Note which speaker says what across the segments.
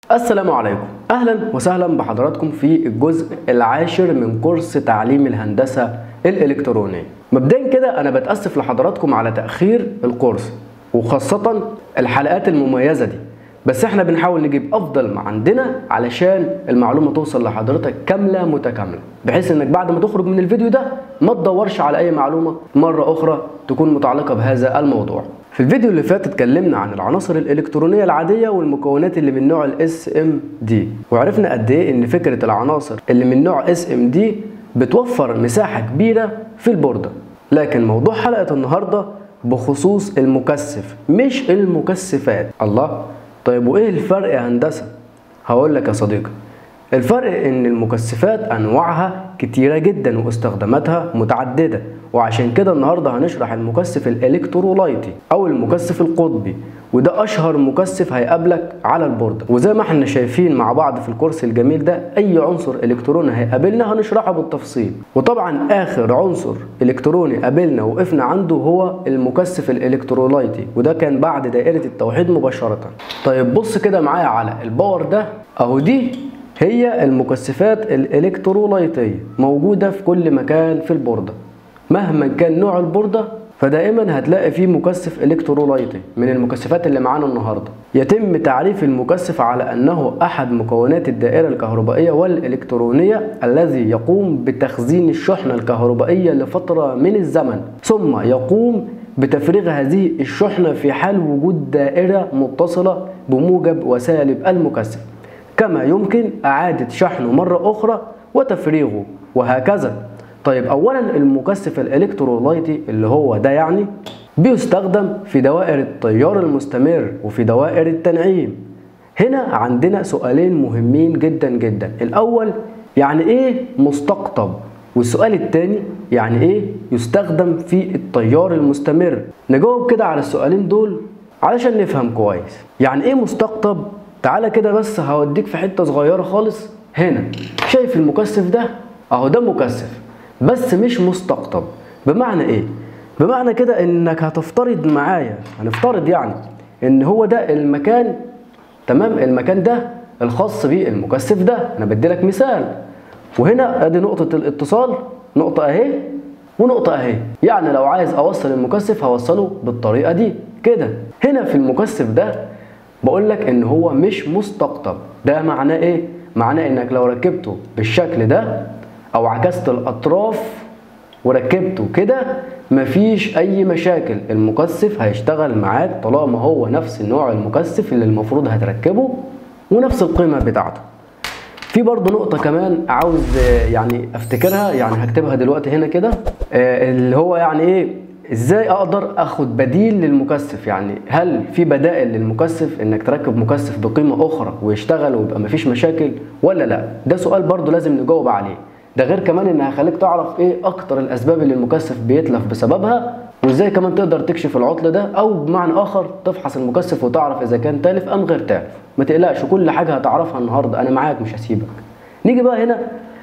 Speaker 1: السلام عليكم اهلا وسهلا بحضراتكم في الجزء العاشر من كورس تعليم الهندسه الالكترونيه مبدئيا كده انا بتاسف لحضراتكم على تاخير الكورس وخاصه الحلقات المميزه دي بس احنا بنحاول نجيب افضل ما عندنا علشان المعلومه توصل لحضرتك كامله متكامله بحيث انك بعد ما تخرج من الفيديو ده ما تدورش على اي معلومه مره اخرى تكون متعلقه بهذا الموضوع في الفيديو اللي فات اتكلمنا عن العناصر الالكترونيه العاديه والمكونات اللي من نوع الاس ام دي وعرفنا قد ايه ان فكره العناصر اللي من نوع اس ام دي بتوفر مساحه كبيره في البورده لكن موضوع حلقه النهارده بخصوص المكثف مش المكثفات الله طيب وايه الفرق يا هندسه هقول لك يا صديقي الفرق ان المكثفات انواعها كتيره جدا واستخداماتها متعدده وعشان كده النهارده هنشرح المكثف الالكترولايتي او المكثف القطبي وده اشهر مكثف هيقابلك على البورده وزي ما احنا شايفين مع بعض في الكورس الجميل ده اي عنصر الكتروني هيقابلنا هنشرحه بالتفصيل وطبعا اخر عنصر الكتروني قابلنا وقفنا عنده هو المكثف الالكترولايتي وده كان بعد دائره التوحيد مباشره طيب بص كده معايا على الباور ده اهو دي هي المكثفات الالكترولايتيه موجوده في كل مكان في البورده مهما كان نوع البورده فدائما هتلاقي فيه مكثف الكترولايتي من المكثفات اللي معانا النهارده يتم تعريف المكثف على انه احد مكونات الدائره الكهربائيه والالكترونيه الذي يقوم بتخزين الشحنه الكهربائيه لفتره من الزمن ثم يقوم بتفريغ هذه الشحنه في حال وجود دائره متصله بموجب وسالب المكثف كما يمكن اعاده شحنه مره اخرى وتفريغه وهكذا طيب اولا المكثف الالكترولايتي اللي هو ده يعني بيستخدم في دوائر التيار المستمر وفي دوائر التنعيم هنا عندنا سؤالين مهمين جدا جدا الاول يعني ايه مستقطب والسؤال الثاني يعني ايه يستخدم في التيار المستمر نجاوب كده على السؤالين دول علشان نفهم كويس يعني ايه مستقطب تعالى كده بس هوديك في حته صغيره خالص هنا شايف المكثف ده اهو ده مكثف بس مش مستقطب بمعنى ايه بمعنى كده انك هتفترض معايا هنفترض يعني ان هو ده المكان تمام المكان ده الخاص بالمكثف ده انا بدي لك مثال وهنا ادي نقطه الاتصال نقطه اهي ونقطه اهي يعني لو عايز اوصل المكثف هوصله بالطريقه دي كده هنا في المكثف ده بقول لك ان هو مش مستقطب ده معناه ايه معناه انك لو ركبته بالشكل ده او عكست الاطراف وركبته كده مفيش اي مشاكل المكثف هيشتغل معاك طالما هو نفس نوع المكثف اللي المفروض هتركبه ونفس القيمه بتاعته في برضه نقطة كمان عاوز يعني افتكرها يعني هكتبها دلوقتي هنا كده اللي هو يعني ايه ازاي اقدر اخد بديل للمكثف يعني هل في بدائل للمكثف انك تركب مكثف بقيمة اخرى ويشتغل ويبقى مفيش مشاكل ولا لا ده سؤال برضه لازم نجاوب عليه ده غير كمان ان هخليك تعرف ايه اكتر الاسباب اللي المكثف بيتلف بسببها وازاي كمان تقدر تكشف العطل ده او بمعنى اخر تفحص المكثف وتعرف اذا كان تالف ام غير تالف ما تقلقش كل حاجه هتعرفها النهارده انا معاك مش هسيبك نيجي بقى هنا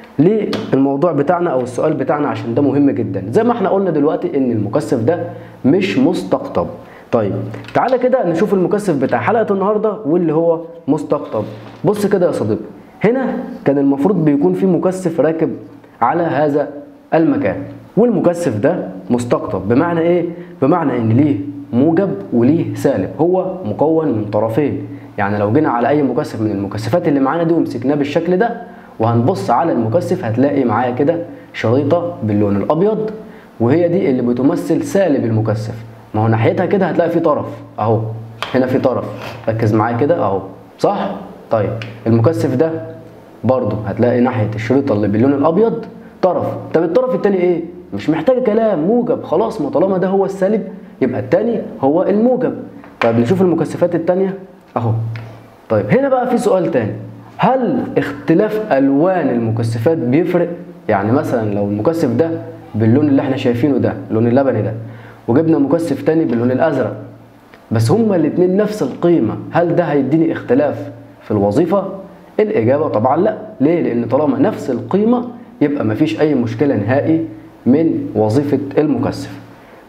Speaker 1: للموضوع بتاعنا او السؤال بتاعنا عشان ده مهم جدا زي ما احنا قلنا دلوقتي ان المكثف ده مش مستقطب طيب تعالى كده نشوف المكثف بتاع حلقه النهارده واللي هو مستقطب بص كده يا صديقي هنا كان المفروض بيكون في مكثف راكب على هذا المكان والمكثف ده مستقطب بمعنى ايه بمعنى ان ليه موجب وليه سالب هو مكون من طرفين يعني لو جينا على اي مكثف من المكثفات اللي معانا دي ومسكناه بالشكل ده وهنبص على المكثف هتلاقي معايا كده شريطه باللون الابيض وهي دي اللي بتمثل سالب المكثف ما هو ناحيتها كده هتلاقي في طرف اهو هنا في طرف ركز معايا كده اهو صح طيب المكثف ده برضه هتلاقي ناحيه الشريطه اللي باللون الابيض طرف طب الطرف التاني ايه مش محتاج كلام موجب خلاص ما طالما ده هو السالب يبقى التاني هو الموجب طيب نشوف المكثفات التانيه اهو طيب هنا بقى في سؤال تاني هل اختلاف الوان المكثفات بيفرق يعني مثلا لو المكثف ده باللون اللي احنا شايفينه ده اللون اللبني ده وجبنا مكثف تاني باللون الازرق بس هما الاتنين نفس القيمه هل ده هيديني اختلاف في الوظيفه الاجابه طبعا لا ليه لان طالما نفس القيمه يبقى مفيش اي مشكله نهائي من وظيفه المكثف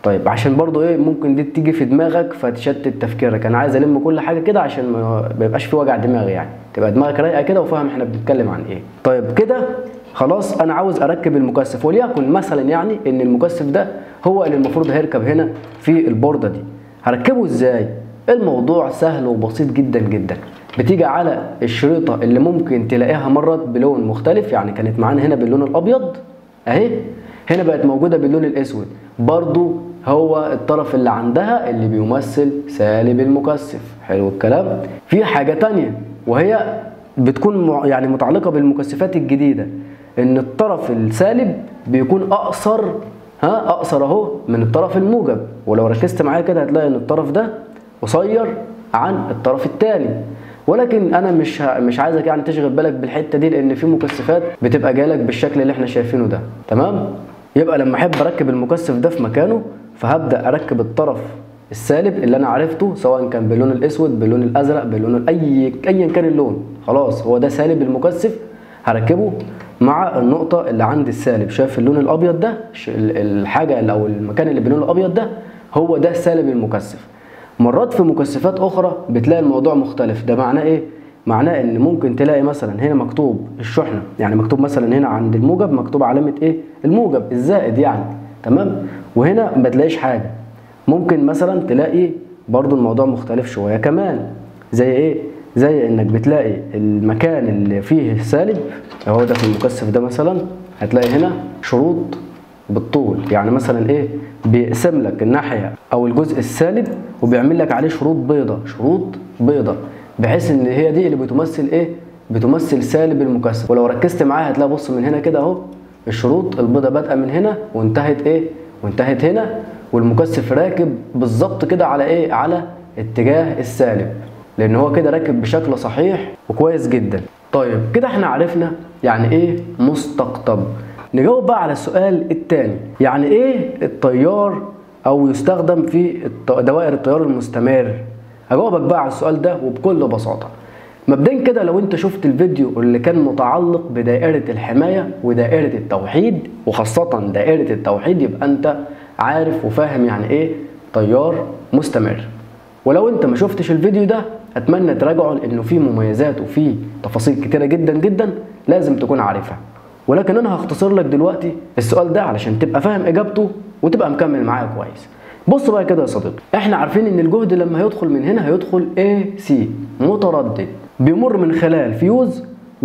Speaker 1: طيب عشان برضو ايه ممكن دي تيجي في دماغك فتشتت تفكيرك انا عايز الم كل حاجه كده عشان ما ما يبقاش في وجع دماغ يعني تبقى دماغك رايقه كده وفاهم احنا بنتكلم عن ايه طيب كده خلاص انا عاوز اركب المكثف وليكن مثلا يعني ان المكثف ده هو اللي المفروض هيركب هنا في البورده دي هركبه ازاي الموضوع سهل وبسيط جدا جدا بتيجي على الشريطه اللي ممكن تلاقيها مرت بلون مختلف يعني كانت معانا هنا باللون الابيض اهي هنا بقت موجوده باللون الاسود برضو هو الطرف اللي عندها اللي بيمثل سالب المكثف حلو الكلام في حاجه تانية وهي بتكون مع- يعني متعلقه بالمكثفات الجديده ان الطرف السالب بيكون اقصر ها اقصر اهو من الطرف الموجب ولو ركزت معايا كده هتلاقي ان الطرف ده قصير عن الطرف التاني ولكن انا مش ه- مش عايزك يعني تشغل بالك بالحته دي لان في مكثفات بتبقى جايلك بالشكل اللي احنا شايفينه ده تمام يبقى لما احب اركب المكثف ده في مكانه فهبدا اركب الطرف السالب اللي انا عرفته سواء كان باللون الاسود باللون الازرق باللون اي ايا كان اللون خلاص هو ده سالب المكثف هركبه مع النقطة اللي عند السالب شايف اللون الأبيض ده ش- ال- الحاجة اللي- أو المكان اللي باللون الأبيض ده هو ده سالب المكثف مرات في مكثفات أخرى بتلاقي الموضوع مختلف ده معناه إيه؟ معناه إن ممكن تلاقي مثلا هنا مكتوب الشحنة يعني مكتوب مثلا هنا عند الموجب مكتوب علامة إيه؟ الموجب الزائد يعني تمام؟ وهنا ما تلاقيش حاجة ممكن مثلا تلاقي برضو الموضوع مختلف شوية كمان زي ايه زي انك بتلاقي المكان اللي فيه سالب اهو ده في المكثف ده مثلا هتلاقي هنا شروط بالطول يعني مثلا ايه بيقسم لك الناحيه او الجزء السالب وبيعمل لك عليه شروط بيضة شروط بيضة بحيث ان هي دي اللي بتمثل ايه بتمثل سالب المكثف ولو ركزت معايا هتلاقي بص من هنا كده اهو الشروط البيضة بادئه من هنا وانتهت ايه وانتهت هنا والمكثف راكب بالظبط كده على ايه على اتجاه السالب لان هو كده راكب بشكل صحيح وكويس جدا طيب كده احنا عرفنا يعني ايه مستقطب نجاوب بقى على السؤال الثاني يعني ايه التيار او يستخدم في الت- دوائر التيار المستمر هجاوبك بقى على السؤال ده وبكل بساطه مبدئيا كده لو انت شفت الفيديو اللي كان متعلق بدائرة الحماية ودائرة التوحيد وخاصة دائرة التوحيد يبقى انت عارف وفاهم يعني ايه تيار مستمر ولو انت ما شفتش الفيديو ده اتمنى تراجعه لانه فيه مميزات وفيه تفاصيل كتيرة جدا جدا لازم تكون عارفها ولكن انا هختصر لك دلوقتي السؤال ده علشان تبقى فاهم اجابته وتبقى مكمل معايا كويس بص بقى كده يا صديقي احنا عارفين ان الجهد لما هيدخل من هنا هيدخل AC متردد بيمر من خلال فيوز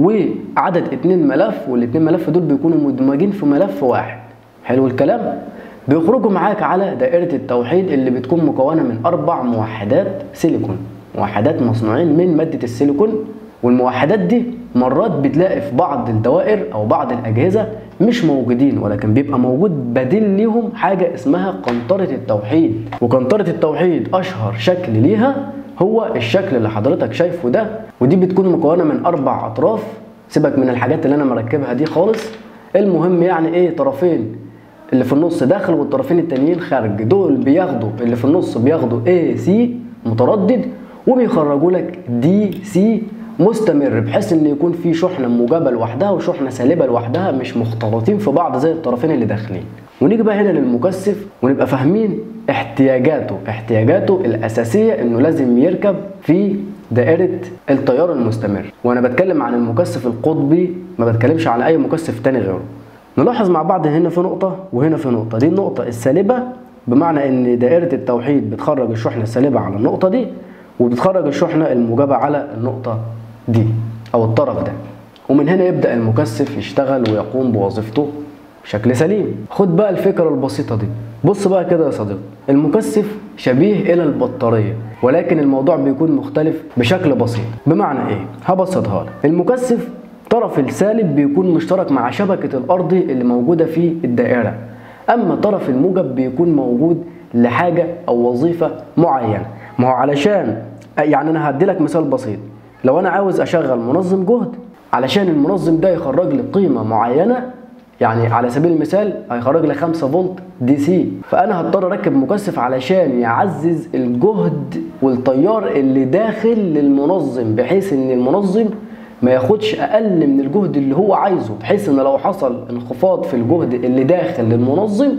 Speaker 1: وعدد اتنين ملف والاتنين ملف دول بيكونوا مدمجين في ملف واحد حلو الكلام بيخرجوا معاك على دائرة التوحيد اللي بتكون مكونة من أربع موحدات سيليكون موحدات مصنوعين من مادة السيليكون والموحدات دي مرات بتلاقي في بعض الدوائر أو بعض الأجهزة مش موجودين ولكن بيبقى موجود بديل ليهم حاجة اسمها قنطرة التوحيد وقنطرة التوحيد أشهر شكل ليها هو الشكل اللي حضرتك شايفه ده ودي بتكون مكونة من أربع أطراف سيبك من الحاجات اللي أنا مركبها دي خالص المهم يعني إيه طرفين اللي في النص داخل والطرفين التانيين خارج دول بياخدوا اللي في النص بياخدوا اي سي متردد وبيخرجوا لك دي سي مستمر بحيث ان يكون في شحنه موجبه لوحدها وشحنه سالبه لوحدها مش مختلطين في بعض زي الطرفين اللي داخلين ونيجي بقى هنا للمكثف ونبقى فاهمين احتياجاته احتياجاته الاساسيه انه لازم يركب في دائرة التيار المستمر وانا بتكلم عن المكثف القطبي ما بتكلمش عن اي مكثف تاني غيره نلاحظ مع بعض هنا في نقطة وهنا في نقطة دي النقطة السالبة بمعنى ان دائرة التوحيد بتخرج الشحنة السالبة على النقطة دي وبتخرج الشحنة الموجبة على النقطة دي او الطرف ده ومن هنا يبدأ المكثف يشتغل ويقوم بوظيفته بشكل سليم خد بقى الفكرة البسيطة دي بص بقى كده يا صديقي المكثف شبيه الى البطارية ولكن الموضوع بيكون مختلف بشكل بسيط بمعنى ايه هبسطها لك المكثف طرف السالب بيكون مشترك مع شبكة الأرض اللي موجودة في الدائرة أما طرف الموجب بيكون موجود لحاجة أو وظيفة معينة ما هو علشان يعني أنا هدي لك مثال بسيط لو أنا عاوز أشغل منظم جهد علشان المنظم ده يخرج لي قيمة معينة يعني على سبيل المثال هيخرج لي 5 فولت دي سي فانا هضطر اركب مكثف علشان يعزز الجهد والتيار اللي داخل للمنظم بحيث ان المنظم ما ياخدش اقل من الجهد اللي هو عايزه بحيث ان لو حصل انخفاض في الجهد اللي داخل للمنظم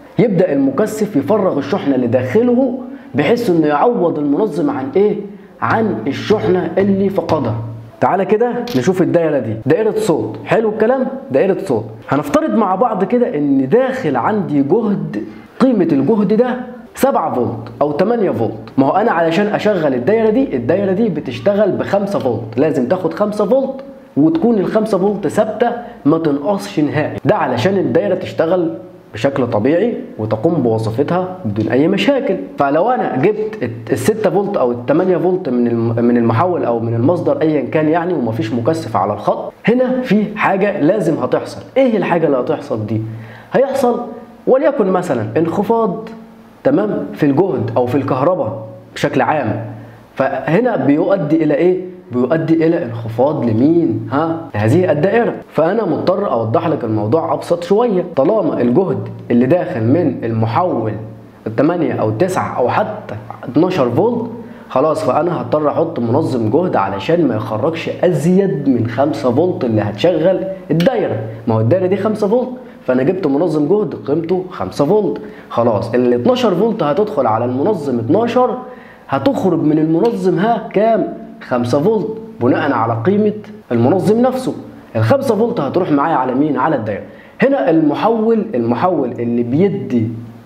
Speaker 1: يبدا المكثف يفرغ الشحنه اللي داخله بحيث انه يعوض المنظم عن ايه عن الشحنه اللي فقدها تعالى كده نشوف الدايره دي دائره صوت حلو الكلام دائره صوت هنفترض مع بعض كده ان داخل عندي جهد قيمه الجهد ده 7 فولت او 8 فولت ما هو انا علشان اشغل الدايره دي الدايره دي بتشتغل ب 5 فولت لازم تاخد 5 فولت وتكون ال 5 فولت ثابته ما تنقصش نهائي ده علشان الدايره تشتغل بشكل طبيعي وتقوم بوظيفتها بدون اي مشاكل فلو انا جبت ال 6 فولت او ال 8 فولت من من المحول او من المصدر ايا كان يعني ومفيش مكثف على الخط هنا في حاجه لازم هتحصل ايه الحاجه اللي هتحصل دي هيحصل وليكن مثلا انخفاض تمام في الجهد او في الكهرباء بشكل عام فهنا بيؤدي الى ايه بيؤدي الى انخفاض لمين ها لهذه الدائره فانا مضطر اوضح لك الموضوع ابسط شويه طالما الجهد اللي داخل من المحول 8 او 9 او حتى 12 فولت خلاص فانا هضطر احط منظم جهد علشان ما يخرجش ازيد من 5 فولت اللي هتشغل الدايره ما هو الدايره دي 5 فولت فانا جبت منظم جهد قيمته 5 فولت خلاص ال 12 فولت هتدخل على المنظم 12 هتخرج من المنظم ها كام 5 فولت بناء على قيمه المنظم نفسه ال 5 فولت هتروح معايا على مين على الدايره هنا المحول المحول اللي بيدي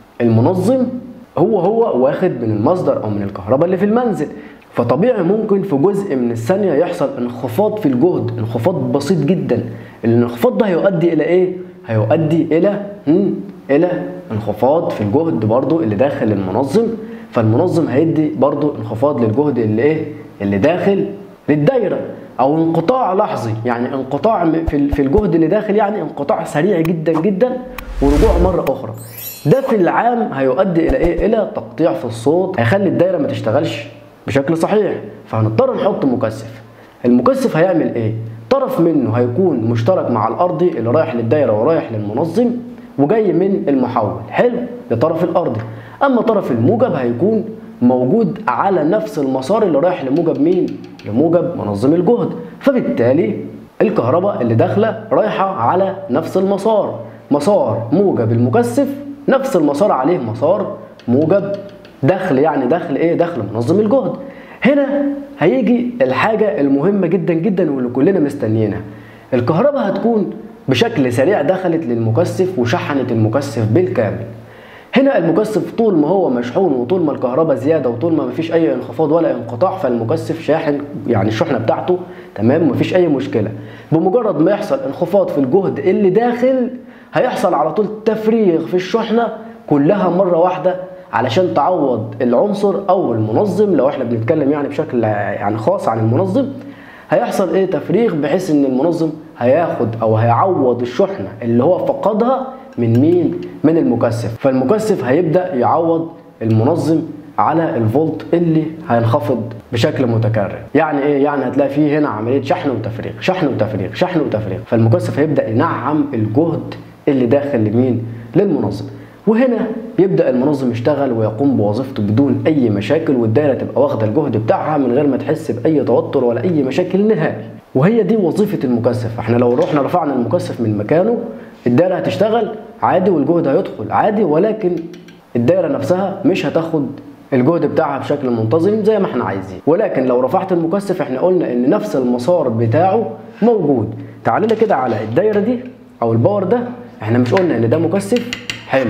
Speaker 1: المنظم هو هو واخد من المصدر او من الكهرباء اللي في المنزل فطبيعي ممكن في جزء من الثانيه يحصل انخفاض في الجهد انخفاض بسيط جدا الانخفاض ده هيؤدي الى ايه هيؤدي الى مم. الى انخفاض في الجهد برضو اللي داخل المنظم فالمنظم هيدي برضو انخفاض للجهد اللي ايه اللي داخل للدايره او انقطاع لحظي يعني انقطاع في في الجهد اللي داخل يعني انقطاع سريع جدا جدا ورجوع مره اخرى ده في العام هيؤدي الى ايه الى تقطيع في الصوت هيخلي الدايره ما تشتغلش بشكل صحيح فهنضطر نحط مكثف المكثف هيعمل ايه طرف منه هيكون مشترك مع الارضي اللي رايح للدايره ورايح للمنظم وجاي من المحول حلو لطرف الارضي اما طرف الموجب هيكون موجود على نفس المسار اللي رايح لموجب مين لموجب منظم الجهد فبالتالي الكهرباء اللي داخله رايحه على نفس المسار مسار موجب المكثف نفس المسار عليه مسار موجب دخل يعني دخل ايه دخل منظم الجهد هنا هيجي الحاجة المهمة جدا جدا واللي كلنا مستنيينها الكهرباء هتكون بشكل سريع دخلت للمكثف وشحنت المكثف بالكامل هنا المكثف طول ما هو مشحون وطول ما الكهرباء زياده وطول ما مفيش اي انخفاض ولا انقطاع فالمكثف شاحن يعني الشحنه بتاعته تمام مفيش اي مشكله بمجرد ما يحصل انخفاض في الجهد اللي داخل هيحصل على طول تفريغ في الشحنه كلها مره واحده علشان تعوض العنصر او المنظم لو احنا بنتكلم يعني بشكل يعني خاص عن المنظم هيحصل ايه تفريغ بحيث ان المنظم هياخد او هيعوض الشحنه اللي هو فقدها من مين من المكثف فالمكثف هيبدا يعوض المنظم على الفولت اللي هينخفض بشكل متكرر يعني ايه يعني هتلاقي فيه هنا عمليه شحن وتفريغ شحن وتفريغ شحن وتفريغ فالمكثف هيبدا ينعم الجهد اللي داخل لمين للمنظم وهنا يبدا المنظم يشتغل ويقوم بوظيفته بدون اي مشاكل والدايره تبقى واخده الجهد بتاعها من غير ما تحس باي توتر ولا اي مشاكل نهائي وهي دي وظيفه المكثف احنا لو رحنا رفعنا المكثف من مكانه الدايره هتشتغل عادي والجهد هيدخل عادي ولكن الدايره نفسها مش هتاخد الجهد بتاعها بشكل منتظم زي ما احنا عايزين ولكن لو رفعت المكثف احنا قلنا ان نفس المسار بتاعه موجود تعال لنا كده على الدايره دي او الباور ده احنا مش قلنا ان ده مكثف حلو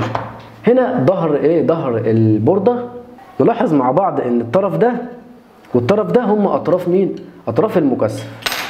Speaker 1: هنا ظهر ايه ظهر البورده نلاحظ مع بعض ان الطرف ده والطرف ده هم اطراف مين اطراف المكثف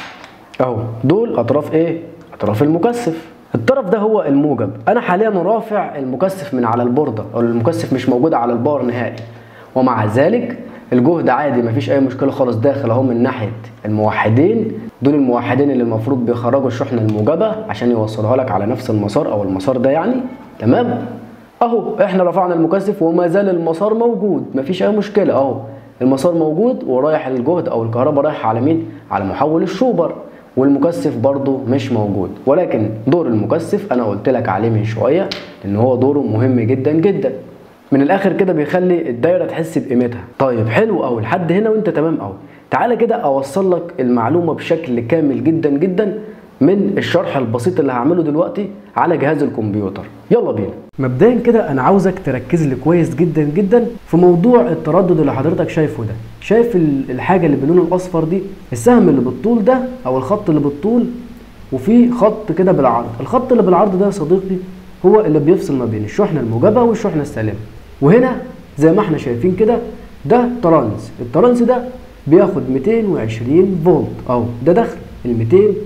Speaker 1: اهو دول اطراف ايه اطراف المكثف الطرف ده هو الموجب انا حاليا رافع المكثف من على البورده او المكثف مش موجود على الباور نهائي ومع ذلك الجهد عادي مفيش اي مشكله خالص داخل اهو من ناحيه الموحدين دول الموحدين اللي المفروض بيخرجوا الشحنه الموجبه عشان يوصلها لك على نفس المسار او المسار ده يعني تمام اهو احنا رفعنا المكثف وما زال المسار موجود مفيش اي مشكله اهو المسار موجود ورايح الجهد او الكهرباء رايحه على مين على محول الشوبر والمكثف برضو مش موجود ولكن دور المكثف انا قلت لك عليه من شويه ان هو دوره مهم جدا جدا من الاخر كده بيخلي الدايره تحس بقيمتها طيب حلو قوي لحد هنا وانت تمام قوي تعالى كده اوصل لك المعلومه بشكل كامل جدا جدا من الشرح البسيط اللي هعمله دلوقتي على جهاز الكمبيوتر يلا بينا مبدئيا كده انا عاوزك تركز لي كويس جدا جدا في موضوع التردد اللي حضرتك شايفه ده شايف الحاجه اللي باللون الاصفر دي السهم اللي بالطول ده او الخط اللي بالطول وفي خط كده بالعرض الخط اللي بالعرض ده يا صديقي هو اللي بيفصل ما بين الشحنه الموجبه والشحنه السالبه وهنا زي ما احنا شايفين كده ده ترانس الترانس ده بياخد 220 فولت او ده دخل ال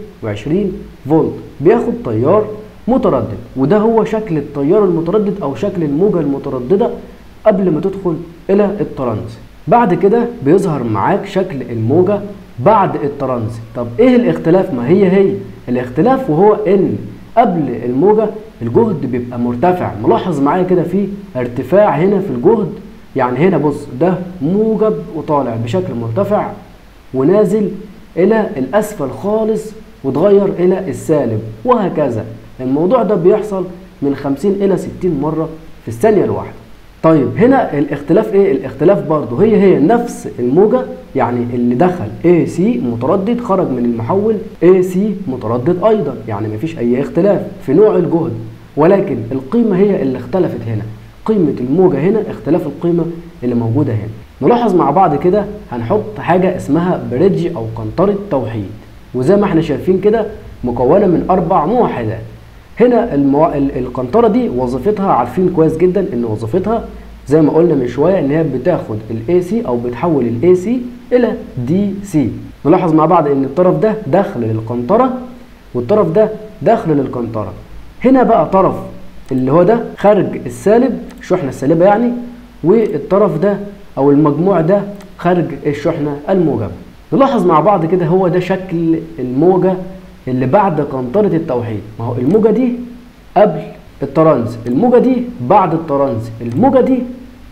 Speaker 1: 220 فولت بياخد تيار متردد وده هو شكل التيار المتردد او شكل الموجة المترددة قبل ما تدخل الى الترانس بعد كده بيظهر معاك شكل الموجة بعد الترانس طب ايه الاختلاف ما هي هي الاختلاف وهو ان قبل الموجة الجهد بيبقى مرتفع ملاحظ معايا كده في ارتفاع هنا في الجهد يعني هنا بص ده موجب وطالع بشكل مرتفع ونازل الى الاسفل خالص وتغير الى السالب وهكذا الموضوع ده بيحصل من 50 الى 60 مرة في الثانية الواحدة طيب هنا الاختلاف ايه الاختلاف برضه هي هي نفس الموجة يعني اللي دخل AC متردد خرج من المحول AC متردد ايضا يعني مفيش اي اختلاف في نوع الجهد ولكن القيمة هي اللي اختلفت هنا قيمة الموجة هنا اختلاف القيمة اللي موجودة هنا نلاحظ مع بعض كده هنحط حاجة اسمها بريدج او قنطرة توحيد وزي ما احنا شايفين كده مكونة من اربع موحدات هنا المو... القنطرة دي وظيفتها عارفين كويس جدا ان وظيفتها زي ما قلنا من شوية ان هي بتاخد الاي سي او بتحول الاي سي الى دي سي نلاحظ مع بعض ان الطرف ده داخل للقنطرة والطرف ده داخل للقنطرة هنا بقى طرف اللي هو ده خارج السالب الشحنة السالبة يعني والطرف ده او المجموع ده خارج الشحنة الموجبة نلاحظ مع بعض كده هو ده شكل الموجة اللي بعد قنطرة التوحيد ما هو الموجة دي قبل الترانز الموجة دي بعد الترانز الموجة دي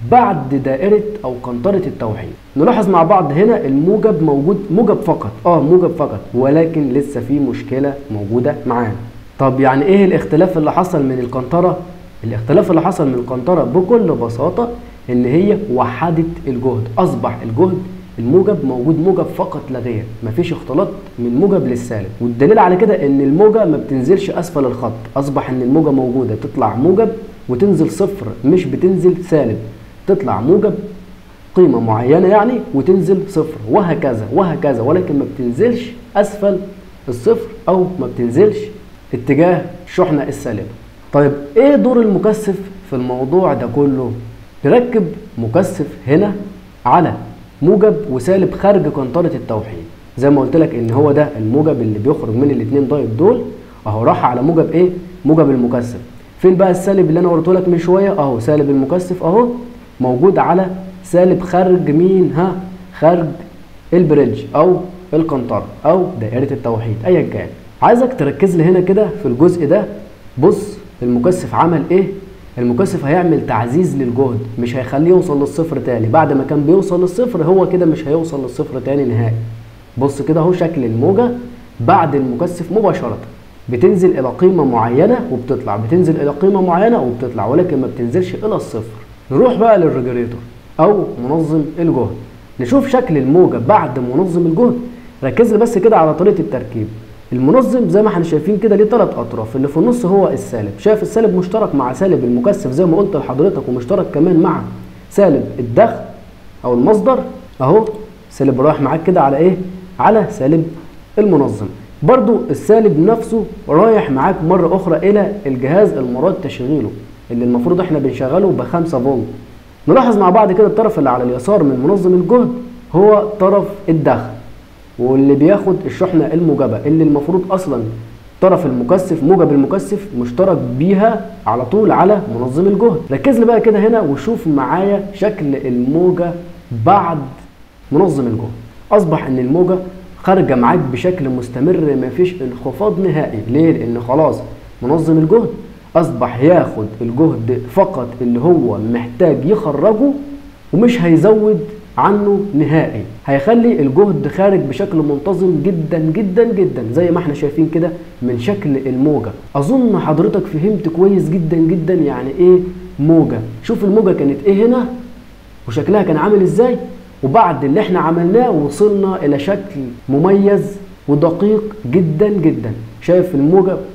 Speaker 1: بعد دائرة أو قنطرة التوحيد نلاحظ مع بعض هنا الموجب موجود موجب فقط اه موجب فقط ولكن لسه في مشكلة موجودة معانا طب يعني ايه الاختلاف اللي حصل من القنطرة الاختلاف اللي حصل من القنطرة بكل بساطة ان هي وحدت الجهد اصبح الجهد الموجب موجود موجب فقط لا غير مفيش اختلاط من موجب للسالب والدليل على كده ان الموجه ما بتنزلش اسفل الخط اصبح ان الموجه موجوده تطلع موجب وتنزل صفر مش بتنزل سالب تطلع موجب قيمة معينة يعني وتنزل صفر وهكذا وهكذا ولكن ما بتنزلش أسفل الصفر أو ما بتنزلش اتجاه الشحنة السالبة طيب ايه دور المكثف في الموضوع ده كله نركب مكثف هنا على موجب وسالب خارج قنطرة التوحيد زي ما قلت لك ان هو ده الموجب اللي بيخرج من الاثنين دايت دول اهو راح على موجب ايه موجب المكثف فين بقى السالب اللي انا وريته لك من شويه اهو سالب المكثف اهو موجود على سالب خارج مين ها خارج البريدج او القنطرة او دائرة التوحيد ايا كان عايزك تركز لي هنا كده في الجزء ده بص المكثف عمل ايه المكثف هيعمل تعزيز للجهد مش هيخليه يوصل للصفر تاني بعد ما كان بيوصل للصفر هو كده مش هيوصل للصفر تاني نهائي بص كده اهو شكل الموجة بعد المكثف مباشرة بتنزل الى قيمة معينة وبتطلع بتنزل الى قيمة معينة وبتطلع ولكن ما بتنزلش الى الصفر نروح بقى للريجوليتور او منظم الجهد نشوف شكل الموجة بعد منظم الجهد ركز لي بس كده على طريقة التركيب المنظم زي ما احنا شايفين كده ليه ثلاث اطراف اللي في النص هو السالب شايف السالب مشترك مع سالب المكثف زي ما قلت لحضرتك ومشترك كمان مع سالب الدخل او المصدر اهو سالب رايح معاك كده على ايه على سالب المنظم برضو السالب نفسه رايح معاك مرة اخرى الى الجهاز المراد تشغيله اللي المفروض احنا بنشغله ب 5 فولت نلاحظ مع بعض كده الطرف اللي على اليسار من منظم الجهد هو طرف الدخل واللي بياخد الشحنة الموجبة اللي المفروض أصلا طرف المكثف موجب المكثف مشترك بيها على طول على منظم الجهد ركز لي بقى كده هنا وشوف معايا شكل الموجة بعد منظم الجهد أصبح إن الموجة خارجة معاك بشكل مستمر مفيش انخفاض نهائي ليه؟ لأن خلاص منظم الجهد أصبح ياخد الجهد فقط اللي هو محتاج يخرجه ومش هيزود عنه نهائي هيخلي الجهد خارج بشكل منتظم جدا جدا جدا زي ما احنا شايفين كده من شكل الموجة اظن حضرتك فهمت كويس جدا جدا يعني ايه موجة شوف الموجة كانت ايه هنا وشكلها كان عامل ازاي وبعد اللي احنا عملناه وصلنا الى شكل مميز ودقيق جدا جدا شايف الموجة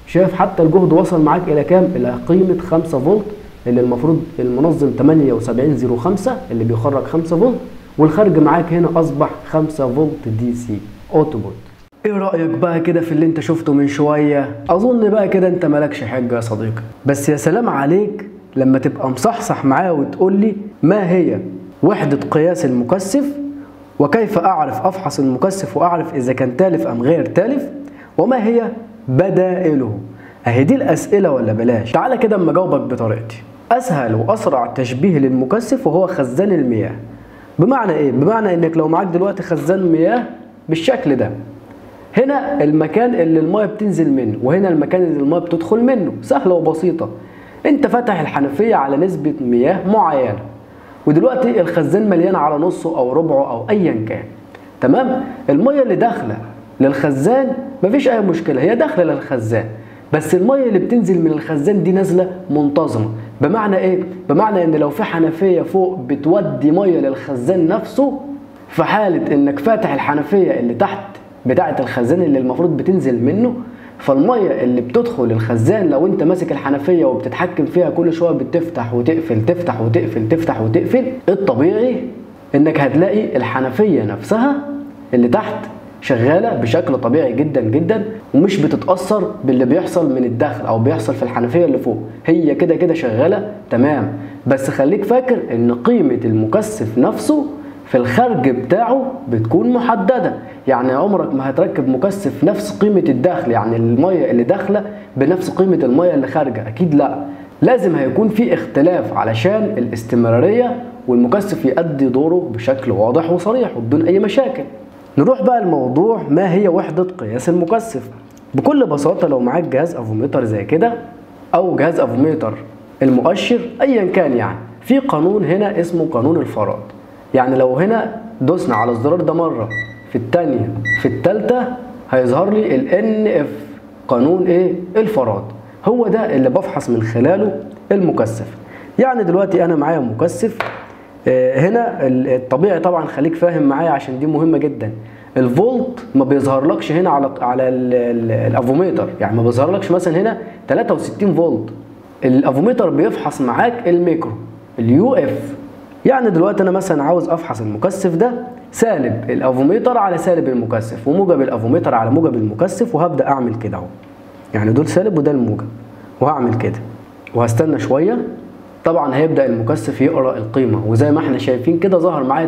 Speaker 1: شايف حتى الجهد وصل معاك الى كام الى قيمه 5 فولت اللي المفروض المنظم 7805 اللي بيخرج 5 فولت والخارج معاك هنا اصبح 5 فولت دي سي اوتوبوت ايه رايك بقى كده في اللي انت شفته من شويه اظن بقى كده انت مالكش حجه يا صديقي بس يا سلام عليك لما تبقى مصحصح معايا وتقول لي ما هي وحده قياس المكثف وكيف اعرف افحص المكثف واعرف اذا كان تالف ام غير تالف وما هي بدائله اهي دي الاسئله ولا بلاش تعالى كده اما اجاوبك بطريقتي اسهل واسرع تشبيه للمكثف وهو خزان المياه بمعنى ايه بمعنى انك لو معاك دلوقتي خزان مياه بالشكل ده هنا المكان اللي المايه بتنزل منه وهنا المكان اللي المايه بتدخل منه سهله وبسيطه انت فاتح الحنفيه على نسبه مياه معينه ودلوقتي الخزان مليان على نصه او ربعه او ايا كان تمام الميه اللي داخله للخزان مفيش اي مشكله هي داخله للخزان بس الميه اللي بتنزل من الخزان دي نازله منتظمه بمعنى ايه بمعنى ان لو في حنفيه فوق بتودي ميه للخزان نفسه في حاله انك فاتح الحنفيه اللي تحت بتاعه الخزان اللي المفروض بتنزل منه فالميه اللي بتدخل الخزان لو انت ماسك الحنفيه وبتتحكم فيها كل شويه بتفتح وتقفل تفتح وتقفل تفتح وتقفل الطبيعي انك هتلاقي الحنفيه نفسها اللي تحت شغاله بشكل طبيعي جدا جدا ومش بتتاثر باللي بيحصل من الداخل او بيحصل في الحنفيه اللي فوق هي كده كده شغاله تمام بس خليك فاكر ان قيمه المكثف نفسه في الخارج بتاعه بتكون محدده يعني عمرك ما هتركب مكثف نفس قيمه الداخل يعني الميه اللي داخله بنفس قيمه الميه اللي خارجه اكيد لا لازم هيكون في اختلاف علشان الاستمراريه والمكثف يؤدي دوره بشكل واضح وصريح وبدون اي مشاكل نروح بقى الموضوع ما هي وحدة قياس المكثف بكل بساطة لو معاك جهاز افوميتر زي كده او جهاز افوميتر المؤشر ايا كان يعني في قانون هنا اسمه قانون الفراد يعني لو هنا دوسنا على الزرار ده مرة في التانية في التالتة هيظهر لي ال NF قانون ايه الفراد هو ده اللي بفحص من خلاله المكثف يعني دلوقتي انا معايا مكثف هنا الطبيعي طبعا خليك فاهم معايا عشان دي مهمه جدا الفولت ما بيظهرلكش هنا على على الافوميتر يعني ما بيظهرلكش مثلا هنا 63 فولت الافوميتر بيفحص معاك الميكرو اليو اف يعني دلوقتي انا مثلا عاوز افحص المكثف ده سالب الافوميتر على سالب المكثف وموجب الافوميتر على موجب المكثف وهبدا اعمل كده اهو يعني دول سالب وده الموجب وهعمل كده وهستنى شويه طبعا هيبدا المكثف يقرا القيمه وزي ما احنا شايفين كده ظهر معايا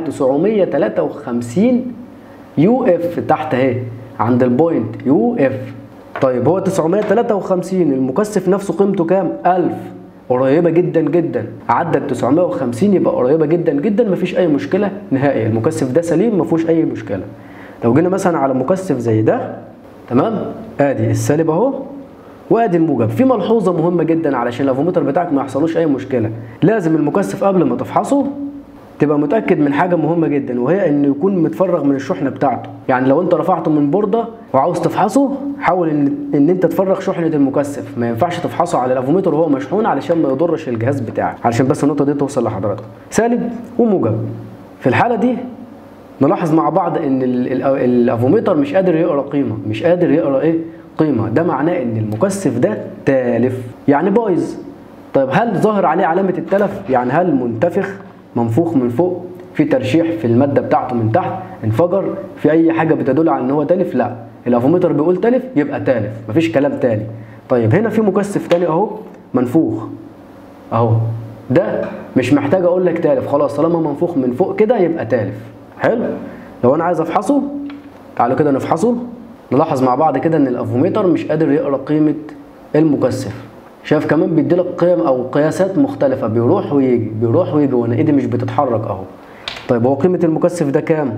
Speaker 1: 953 يو اف تحت اهي عند البوينت يو اف طيب هو 953 المكثف نفسه قيمته كام 1000 قريبه جدا جدا عدت 950 يبقى قريبه جدا جدا مفيش اي مشكله نهائي المكثف ده سليم مفيهوش اي مشكله لو جينا مثلا على مكثف زي ده تمام ادي السالب اهو وادي الموجب في ملحوظه مهمه جدا علشان الافوميتر بتاعك ما يحصلوش اي مشكله لازم المكثف قبل ما تفحصه تبقى متاكد من حاجه مهمه جدا وهي انه يكون متفرغ من الشحنه بتاعته يعني لو انت رفعته من بورده وعاوز تفحصه حاول ان ان انت تفرغ شحنه المكثف ما ينفعش تفحصه على الافوميتر وهو مشحون علشان ما يضرش الجهاز بتاعك علشان بس النقطه دي توصل لحضراتكم سالب وموجب في الحاله دي نلاحظ مع بعض ان الافوميتر مش قادر يقرا قيمه مش قادر يقرا ايه قيمه ده معناه ان المكثف ده تالف يعني بايظ طيب هل ظاهر عليه علامه التلف يعني هل منتفخ منفوخ من فوق في ترشيح في الماده بتاعته من تحت انفجر في اي حاجه بتدل على ان هو تالف لا الافوميتر بيقول تالف يبقى تالف مفيش كلام تاني طيب هنا في مكثف تاني اهو منفوخ اهو ده مش محتاج اقول لك تالف خلاص طالما منفوخ من فوق كده يبقى تالف حلو لو انا عايز افحصه تعالوا كده نفحصه نلاحظ مع بعض كده ان الافوميتر مش قادر يقرا قيمه المكثف شايف كمان بيديلك قيم او قياسات مختلفه بيروح ويجي بيروح ويجي وانا ايدي مش بتتحرك اهو طيب هو قيمه المكثف ده كام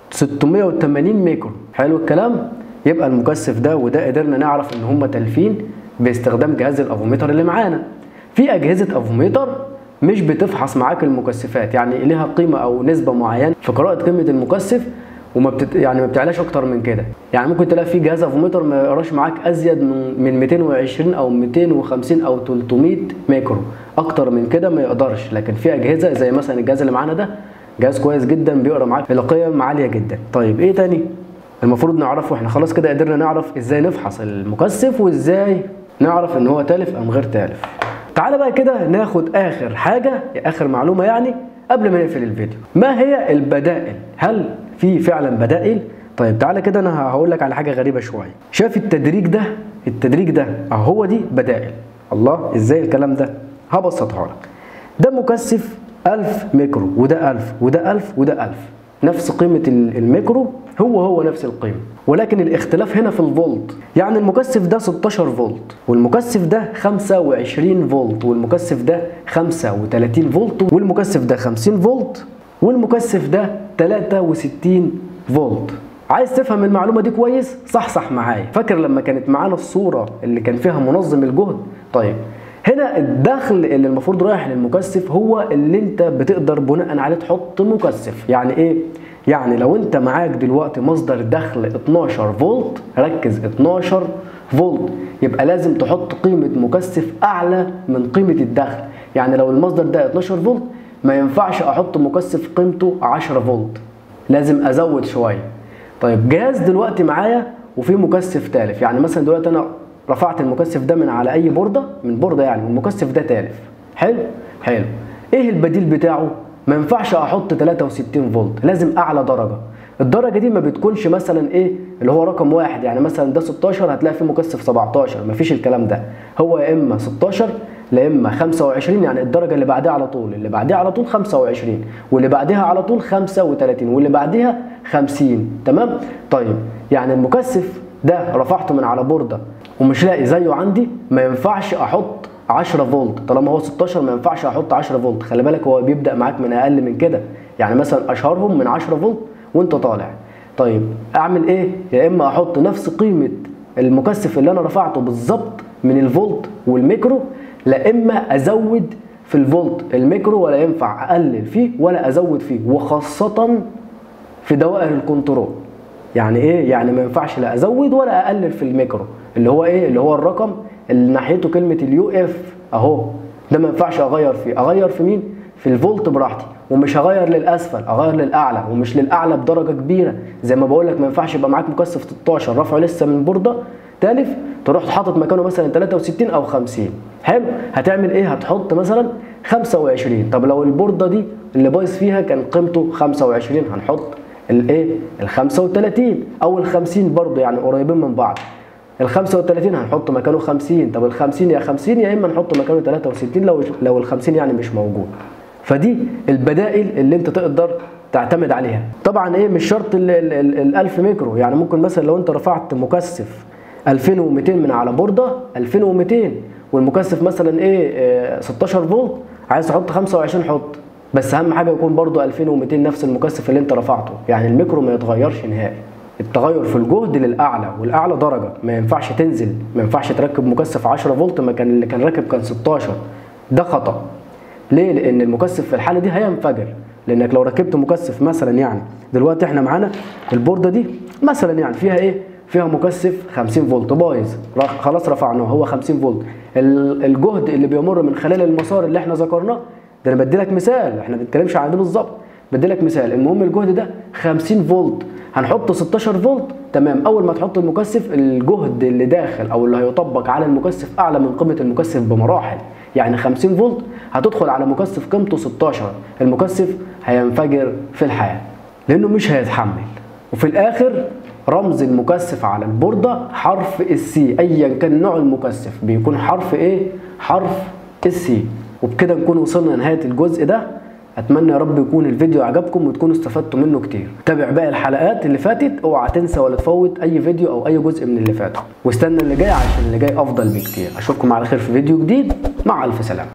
Speaker 1: 680 ميكرو حلو الكلام يبقى المكثف ده وده قدرنا نعرف ان هم تالفين باستخدام جهاز الافوميتر اللي معانا في اجهزه افوميتر مش بتفحص معاك المكثفات يعني ليها قيمه او نسبه معينه في قراءه قيمه المكثف وما بتت... يعني ما بتعلاش اكتر من كده يعني ممكن تلاقي في جهاز افوميتر ما يقراش معاك ازيد من من 220 او 250 او 300 ميكرو اكتر من كده ما يقدرش لكن في اجهزه زي مثلا الجهاز اللي معانا ده جهاز كويس جدا بيقرا معاك القيم عاليه جدا طيب ايه تاني المفروض نعرفه احنا خلاص كده قدرنا نعرف ازاي نفحص المكثف وازاي نعرف ان هو تالف ام غير تالف تعالى بقى كده ناخد اخر حاجه اخر معلومه يعني قبل ما نقفل الفيديو ما هي البدائل هل في فعلا بدائل طيب تعالى كده انا هقول لك على حاجه غريبه شويه شايف التدريج ده التدريج ده اهو دي بدائل الله ازاي الكلام ده هبسطها لك ده مكثف 1000 ميكرو وده 1000 وده 1000 وده 1000 نفس قيمة الميكرو هو هو نفس القيمة ولكن الاختلاف هنا في الفولت يعني المكثف ده 16 فولت والمكثف ده 25 فولت والمكثف ده 35 فولت والمكثف ده 50 فولت والمكثف ده 63 فولت عايز تفهم المعلومة دي كويس صح صح معايا فاكر لما كانت معانا الصورة اللي كان فيها منظم الجهد طيب هنا الدخل اللي المفروض رايح للمكثف هو اللي انت بتقدر بناء عليه تحط مكثف يعني ايه يعني لو انت معاك دلوقتي مصدر دخل 12 فولت ركز 12 فولت يبقى لازم تحط قيمة مكثف اعلى من قيمة الدخل يعني لو المصدر ده 12 فولت ما ينفعش احط مكثف قيمته 10 فولت لازم ازود شوية طيب جهاز دلوقتي معايا وفي مكثف تالف يعني مثلا دلوقتي انا رفعت المكثف ده من على اي بورده من بورده يعني والمكثف ده تالف حلو حلو ايه البديل بتاعه ما ينفعش احط 63 فولت لازم اعلى درجه الدرجه دي ما بتكونش مثلا ايه اللي هو رقم واحد يعني مثلا ده 16 هتلاقي فيه مكثف 17 مفيش الكلام ده هو يا اما 16 لا اما 25 يعني الدرجه اللي بعدها على طول اللي بعدها على طول 25 واللي بعدها على طول 35 واللي بعدها 50 تمام طيب يعني المكثف ده رفعته من على بورده ومش لاقي زيه عندي ما ينفعش احط 10 فولت طالما هو 16 ما ينفعش احط 10 فولت خلي بالك هو بيبدا معاك من اقل من كده يعني مثلا اشهرهم من 10 فولت وانت طالع طيب اعمل ايه يا اما احط نفس قيمه المكثف اللي انا رفعته بالظبط من الفولت والميكرو لا اما ازود في الفولت الميكرو ولا ينفع اقلل فيه ولا ازود فيه وخاصه في دوائر الكنترول يعني ايه يعني ما ينفعش لا ازود ولا اقلل في الميكرو اللي هو ايه اللي هو الرقم اللي ناحيته كلمه اليو اف اهو ده ما ينفعش اغير فيه اغير في مين في الفولت براحتي ومش هغير للاسفل اغير للاعلى ومش للاعلى بدرجه كبيره زي ما بقول لك ما ينفعش يبقى معاك مكثف 16 رفعه لسه من بورده تالف تروح حاطط مكانه مثلا 63 او 50 حلو هتعمل ايه هتحط مثلا 25 طب لو البورده دي اللي بايظ فيها كان قيمته 25 هنحط الايه ال 35 او ال 50 برضه يعني قريبين من بعض ال 35 هنحط مكانه 50 طب ال 50 يا 50 يا اما نحط مكانه 63 لو لو ال 50 يعني مش موجود فدي البدائل اللي انت تقدر تعتمد عليها طبعا ايه مش شرط ال 1000 ميكرو يعني ممكن مثلا لو انت رفعت مكثف 2200 من على بورده 2200 والمكثف مثلا ايه 16 فولت عايز تحط 25 حط بس اهم حاجه يكون برضو 2200 نفس المكثف اللي انت رفعته يعني الميكرو ما يتغيرش نهائي التغير في الجهد للاعلى والاعلى درجه ما ينفعش تنزل ما ينفعش تركب مكثف 10 فولت ما كان اللي كان راكب كان 16 ده خطا ليه لان المكثف في الحاله دي هينفجر لانك لو ركبت مكثف مثلا يعني دلوقتي احنا معانا البورده دي مثلا يعني فيها ايه فيها مكثف 50 فولت بايظ خلاص رفعناه هو 50 فولت الجهد اللي بيمر من خلال المسار اللي احنا ذكرناه ده انا بدي لك مثال احنا ما بنتكلمش عن ده بالظبط بدي لك مثال المهم الجهد ده 50 فولت هنحط 16 فولت تمام اول ما تحط المكثف الجهد اللي داخل او اللي هيطبق على المكثف اعلى من قيمه المكثف بمراحل يعني 50 فولت هتدخل على مكثف قيمته 16 المكثف هينفجر في الحياه لانه مش هيتحمل وفي الاخر رمز المكثف على البورده حرف السي ايا كان نوع المكثف بيكون حرف ايه حرف السي وبكده نكون وصلنا لنهايه الجزء ده اتمنى يا رب يكون الفيديو عجبكم وتكونوا استفدتوا منه كتير تابع باقي الحلقات اللي فاتت اوعى تنسى ولا تفوت اي فيديو او اي جزء من اللي فاتوا واستنى اللي جاي عشان اللي جاي افضل بكتير اشوفكم على خير في فيديو جديد مع الف سلامه